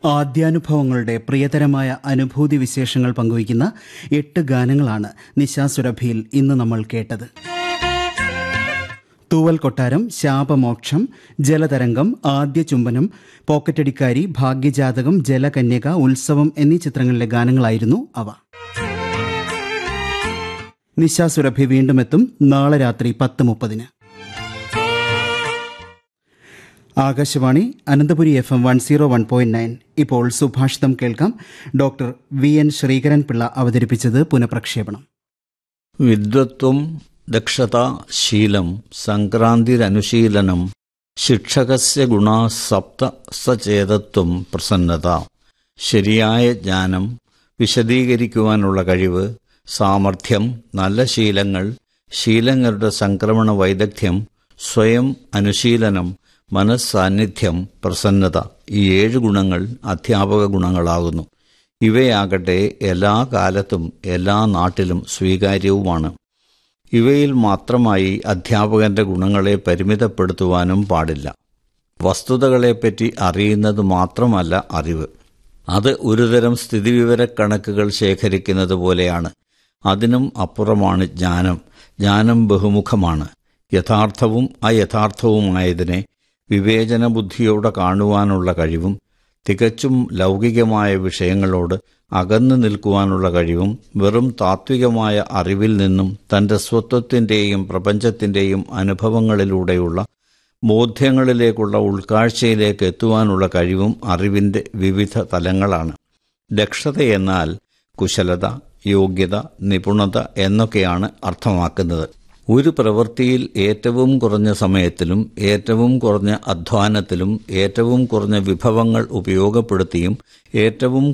ആദ്യാനുഭവങ്ങളുടെ പ്രിയതരമായ അനുഭൂതി വിശേഷങ്ങൾ പങ്കുവയ്ക്കുന്ന എട്ട് ഗാനങ്ങളാണ് നിശാസുരഭിയിൽ ഇന്ന് നമ്മൾ കേട്ടത് തൂവൽ കൊട്ടാരം ശാപമോക്ഷം ജലതരംഗം ആദ്യ ചുംബനം പോക്കറ്റടിക്കാരി ഭാഗ്യജാതകം ജലകന്യക ഉത്സവം എന്നീ ചിത്രങ്ങളിലെ ഗാനങ്ങളായിരുന്നു അവ നിശാസുരഭി വീണ്ടും എത്തും നാളെ രാത്രി പത്ത് മുപ്പതിന് Akashvani Ananthapuri F M one zero one point nine ഇപ്പോൾ സുഭാഷിതം കേൾക്കാം doctor V N Sreekaran Pillai അവതരിപ്പിച്ചത് പുനഃപ്രക്ഷേപണം വിദ്വത്വം ദക്ഷത ശീലം സംക്രാന്തിരനുശീലനം ശിക്ഷകസ്യ ഗുണാ സപ്ത സചേതത്വം പ്രസന്നത ശരിയായ ജ്ഞാനം വിശദീകരിക്കുവാനുള്ള കഴിവ് സാമർഥ്യം നല്ല ശീലങ്ങൾ ശീലങ്ങളുടെ സംക്രമണ വൈദഗ്ധ്യം സ്വയം അനുശീലനം മനസ്സാന്നിധ്യം പ്രസന്നത ഈ ഏഴ് ഗുണങ്ങൾ അധ്യാപക ഗുണങ്ങളാകുന്നു ഇവയാകട്ടെ എല്ലാ കാലത്തും എല്ലാ നാട്ടിലും സ്വീകാര്യവുമാണ് ഇവയിൽ മാത്രമായി അധ്യാപകന്റെ ഗുണങ്ങളെ പരിമിതപ്പെടുത്തുവാനും പാടില്ല വസ്തുതകളെപ്പറ്റി അറിയുന്നത് മാത്രമല്ല അറിവ് അത് ഒരുതരം സ്ഥിതിവിവരക്കണക്കുകൾ ശേഖരിക്കുന്നത് പോലെയാണ് അതിനും അപ്പുറമാണ് ജ്ഞാനം ജ്ഞാനം ബഹുമുഖമാണ് യഥാർത്ഥവും അയഥാർത്ഥവുമായതിനെ വിവേചന ബുദ്ധിയോടെ കാണുവാനുള്ള കഴിവും തികച്ചും ലൗകികമായ വിഷയങ്ങളോട് അകന്നു നിൽക്കുവാനുള്ള കഴിവും വെറും താത്വികമായ അറിവിൽ നിന്നും തന്റെ സ്വത്വത്തിന്റെയും പ്രപഞ്ചത്തിന്റെയും അനുഭവങ്ങളിലൂടെയുള്ള ബോധ്യങ്ങളിലേക്കുള്ള ഉൾക്കാഴ്ചയിലേക്ക് എത്തുവാനുള്ള കഴിവും അറിവിന്റെ വിവിധ തലങ്ങളാണ് ദക്ഷതയെന്നാൽ കുശലത യോഗ്യത നിപുണത എന്നൊക്കെയാണ് അർത്ഥമാക്കുന്നത് ഒരു പ്രവൃത്തിയിൽ ഏറ്റവും കുറഞ്ഞ സമയത്തിലും ഏറ്റവും കുറഞ്ഞ അധ്വാനത്തിലും ഏറ്റവും കുറഞ്ഞ വിഭവങ്ങൾ ഉപയോഗപ്പെടുത്തിയും ഏറ്റവും